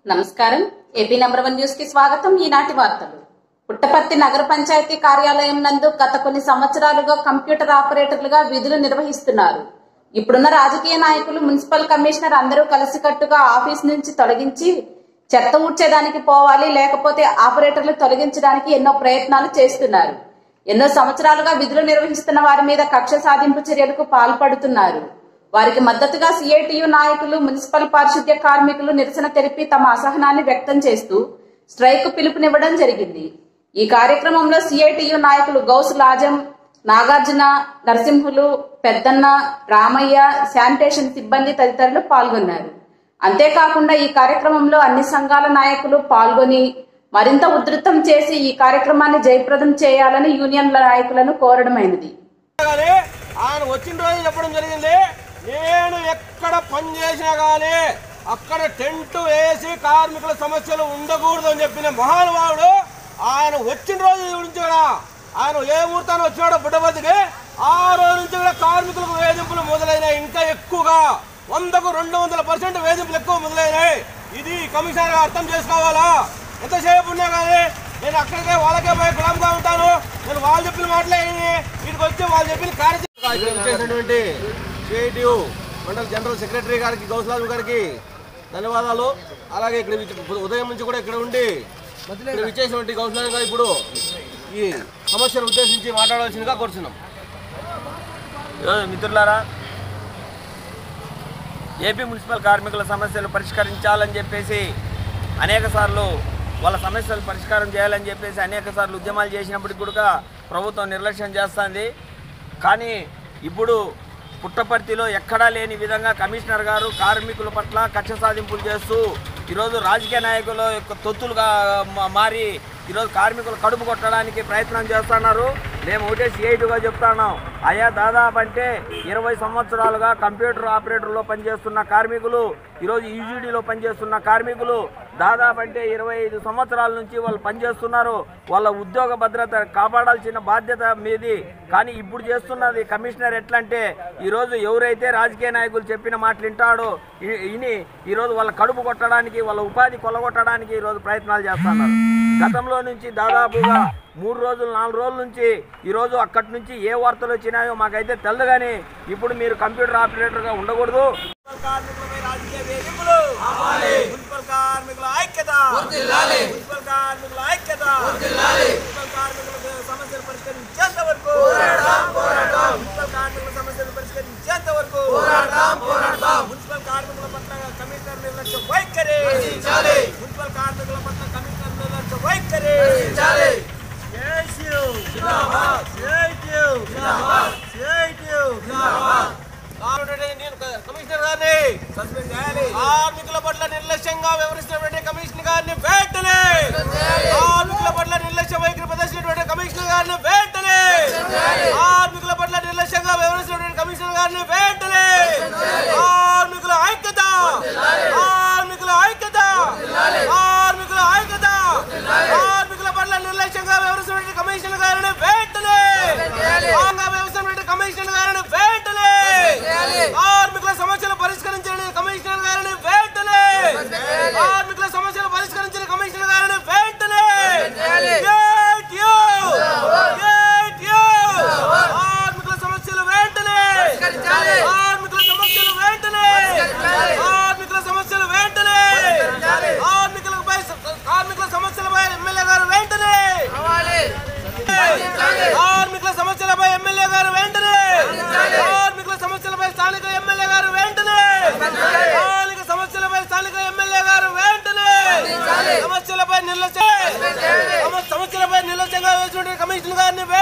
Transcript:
నమస్కారం AP number one news కి స్వాగతం ఈనాటి వార్తలు పుట్టపర్తి నగర పంచాయతీ కార్యాలయం నందు గత కొన్ని సంవత్సరాలుగా కంప్యూటర్ ఆపరేటర్లుగా విధులు నిర్వహిస్తున్నారు ఇప్పుడున్న రాజకీయ నాయకులు మున్సిపల్ కమిషనర్ అందరూ కలిసికట్టుగా ఆఫీస్ నుంచి తొలగించి చెత్త ఊడ్చేదానికి పోవాలి లేకపోతే ఆపరేటర్లు తొలగించడానికి ఎన్నో ప్రయత్నాలు చేస్తున్నారు ఎన్నో సంవత్సరాలుగా విధులు నిర్వహిస్తున్న వారి మీద కక్ష సాధింపు చర్యలకు పాల్పడుతున్నారు వారికి మద్దతుగా సిఐటియు నాయకులు మున్సిపల్ పారిశుద్ధ్య కార్మికులు నిరసన తెలిపి తమ అసహనాన్ని వ్యక్తం చేస్తూ స్ట్రైక్ పిలుపునివ్వడం జరిగింది ఈ కార్యక్రమంలో సిఐటియు నాయకులు గౌస్ లాజం నాగార్జున నరసింహులు పెద్దన్న రామయ్య శానిటేషన్ సిబ్బంది తదితరులు పాల్గొన్నారు అంతేకాకుండా ఈ కార్యక్రమంలో అన్ని సంఘాల నాయకులు పాల్గొని మరింత ఉధృతం చేసి ఈ కార్యక్రమాన్ని జయప్రదం చేయాలని యూనియన్ల నాయకులను కోరడమైనది కానీ ఆయన వచ్చిన రోజు చెప్పడం జరిగింది నేను ఎక్కడ పని చేసినా కానీ అక్కడ టెంట్ వేసి కార్మికుల సమస్యలు ఉండకూడదు అని చెప్పిన మహానుభావుడు ఆయన వచ్చిన రోజు గురించి కూడా ఆయన ఏ ముహూర్తాన్ని వచ్చినాడో బుడ్డబతికి ఆ రోజు నుంచి కూడా కార్మికులకు వేధింపులు మొదలైనాయి ఇంకా ఎక్కువగా వందకు రెండు వందల పర్సెంట్ వేధింపులు ఎక్కువ మొదలైనాయి ఇది కమిషనర్ గారు అర్థం చేసుకోవాలా ఎంతసేపు ఉన్నా కానీ నేను అక్కడికే వాళ్ళకే పోయి గులాంగా ఉంటాను నేను వాళ్ళు చెప్పిన మాటలే విని వీటికి వచ్చి వాళ్ళు చెప్పిన కార్యక్రమం చేసినటువంటి సిఐటియు మండల జనరల్ సెక్రటరీ గారికి గౌస్లాల్ గారికి ధన్యవాదాలు అలాగే ఇక్కడ విచ- ఉదయం నుంచి కూడా ఇక్కడ ఉండి ఇక్కడ విచ్చేసినటువంటి గౌస్లాల్ గారు ఇప్పుడు ఈ సమస్యను ఉద్దేశించి మాట్లాడవలసిందిగా కోరుతున్నాం ఈరోజు మిత్రులారా ఏపీ మున్సిపల్ కార్మికుల సమస్యలు పరిష్కరించాలని చెప్పేసి అనేక సార్లు వాళ్ళ సమస్యలు పరిష్కారం చేయాలని చెప్పేసి అనేక సార్లు ఉద్యమాలు చేసినప్పటికి కూడా ప్రభుత్వం నిర్లక్ష్యం చేస్తుంది కానీ ఇప్పుడు పుట్టపర్తిలో ఎక్కడా లేని విధంగా కమిషనర్ గారు కార్మికుల పట్ల కక్ష సాధింపులు చేస్తూ ఈరోజు రాజకీయ నాయకుల యొక్క తొత్తులుగా మా- మారి ఈరోజు కార్మికులు కడుపు కొట్టడానికి ప్రయత్నం చేస్తున్నారు మేము ఒకటే సిఐటిగా చెప్తున్నాం అయ్యా దాదాపు అంటే ఇరవై సంవత్సరాలుగా కంప్యూటర్ ఆపరేటర్లో పనిచేస్తున్న కార్మికులు ఈరోజు ఈజీడీలో పనిచేస్తున్న కార్మికులు దాదాపు అంటే ఇరవై ఐదు సంవత్సరాల నుంచి వాళ్ళు పనిచేస్తున్నారు వాళ్ళ ఉద్యోగ భద్రత కాపాడాల్సిన బాధ్యత మీది కానీ ఇప్పుడు చేస్తున్నది కమిషనర్ ఎట్లంటే ఈరోజు ఎవరైతే రాజకీయ నాయకులు చెప్పిన మాటలు వింటాడో ఇ- ఇని ఈరోజు వాళ్ళ కడుపు కొట్టడానికి వాళ్ళ ఉపాధి కొల్లగొట్టడానికి ఈరోజు ప్రయత్నాలు చేస్తున్నారు గతంలో నుంచి దాదాపుగా మూడు రోజులు నాలుగు రోజుల నుంచి ఈరోజు అక్కడి నుంచి ఏ వార్తలు వచ్చినాయో మాకైతే తెల్లదు కానీ ఇప్పుడు మీరు కంప్యూటర్ ఆపరేటర్గా ఉండకూడదు మున్సిపల్ కార్మికులపై రాజకీయ వేధింపులు మున్సిపల్ కార్మికుల ఐక్యత మున్సిపల్ కార్మికుల ఐక్యత మున్సిపల్ కార్మికుల సమస్యలు పరిష్కరించేంత వరకు మున్సిపల్ కార్మికుల సమస్యలు పరిష్కరించేంత వరకు మున్సిపల్ కార్మికుల పట్ల కమిషనర్ నిర్లక్ష్య వైఖరి మున్సిపల్ కార్మికుల పట్ల కమిషనర్ నిర్లక్ష్య వైఖరి జేసీయూ. జేసీయూ. జేసీయూ. కాబట్టి నేను క- కమిషనర్ గారిని సస్పెండ్ చేయాలి కార్మికుల పట్ల నిర్లక్ష్యంగా వ్యవహరిస్తున్నటువంటి కమిషనర్ గారిని వెంటనే కార్మికుల పట్ల నిర్లక్ష్య వైఖరి ప్రదర్శించినటువంటి కమిషనర్ గారిని వెంటనే కార్మికుల పట్ల నిర్లక్ష్యంగా వ్యవహరిస్తున్నటువంటి కమిషనర్ గారిని వెంటనే కార్మికుల ఐక్యత కార్మికుల ఐక్యత కార్మికుల ఐక్యత కార్మికుల పట్ల నిర్లక్ష్యంగా వ్యవహరిస్తున్నటువంటి కమిషనర్ గారిని వెంటనే కార్మిక వ్యవహరిస్తున్నటువంటి కమిషనర్ గారిని వెంటనే కార్మికుల సమస్యలు పరిష్కరించిన కమిషనర్ గారిని వెంటనే కార్మికుల సమస్యలు పరిష్కరించిన కమిషనర్ గారిని వెంటనే Get you! Get you! కార్మికుల సమస్యలు వెంటనే కార్మికుల సమస్యలు వెంటనే కార్మికుల సమస్యలు వెంటనే కార్మికులపై కార్మికుల సమస్యలపై ఎమ్మెల్యే గారు వెంటనే కార్మికుల సమస్యలపై ఎమ్మెల్యే గారు వెంటనే కార్మికుల సమస్యలపై స్థానిక ఎమ్మెల్యే గారు వెంటనే స్థానిక సమస్యలపై స్థానిక ఎమ్మెల్యే గారు వెంటనే సమస్యలపై నిర్లక్ష్య సమ- సమస్యలపై నిర్లక్ష్యంగా వేసినటువంటి కమిషనర్ గారిని